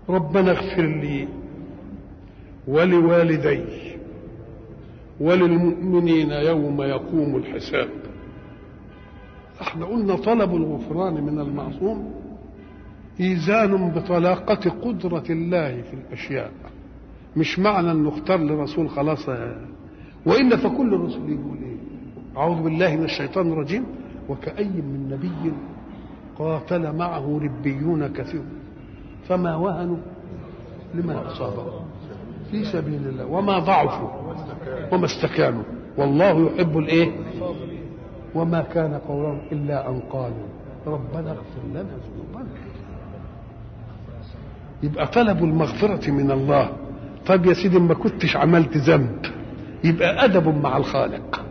ربنا اغفر لي ولوالدي وللمؤمنين يوم يقوم الحساب احنا قلنا طلب الغفران من المعصوم إيزان بطلاقة قدرة الله في الأشياء مش معنى أنه اختار لرسول خلاص وإلا فكل الرسل يقول إيه أعوذ بالله من الشيطان الرجيم وكأي من نبي قاتل معه ربيون كثير فما وهنوا لما أصابهم في سبيل الله وما ضعفوا وما استكانوا والله يحب الإيه وما كان قولهم إلا أن قالوا ربنا اغفر لنا ذنوبنا يبقى طلبوا المغفرة من الله طب يا سيدي ما كنتش عملت ذنب يبقى أدب مع الخالق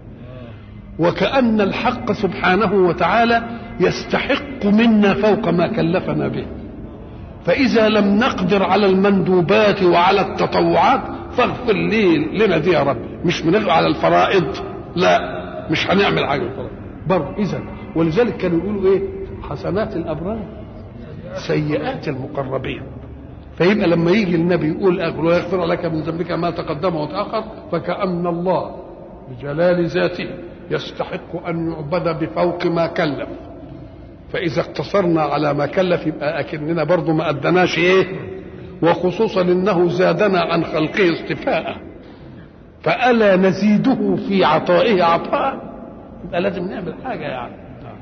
وكأن الحق سبحانه وتعالى يستحق منا فوق ما كلفنا به فإذا لم نقدر على المندوبات وعلى التطوعات فاغفر لي لنا دي يا رب مش بنغفر على الفرائض لا مش هنعمل حاجة الفرائض برضه إذا ولذلك كانوا يقولوا إيه حسنات الأبرار سيئات المقربين فيبقى لما يجي النبي يقول ويغفر لك من ذنبك ما تقدم وتأخر فكأن الله بجلال ذاته يستحق أن يعبد بفوق ما كلف فإذا اقتصرنا على ما كلف يبقى أكننا برضه ما أدناش إيه وخصوصا إنه زادنا عن خلقه اصطفاء فألا نزيده في عطائه عطاء يبقى لازم نعمل حاجة يعني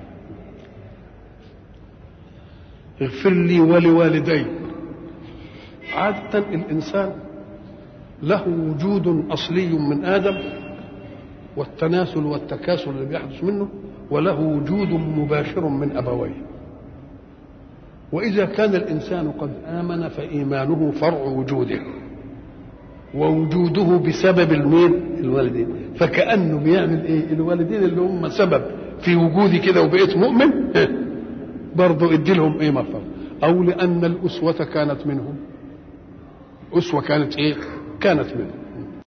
اغفر لي ولوالدي عادة الإنسان له وجود أصلي من آدم والتناسل والتكاسل اللي بيحدث منه وله وجود مباشر من أبويه وإذا كان الإنسان قد آمن فإيمانه فرع وجوده ووجوده بسبب المين الوالدين فكأنه بيعمل إيه الوالدين اللي هم سبب في وجودي كده وبقيت مؤمن برضه ادي لهم ايه مغفرة او لان الاسوة كانت منهم اسوة كانت ايه كانت منهم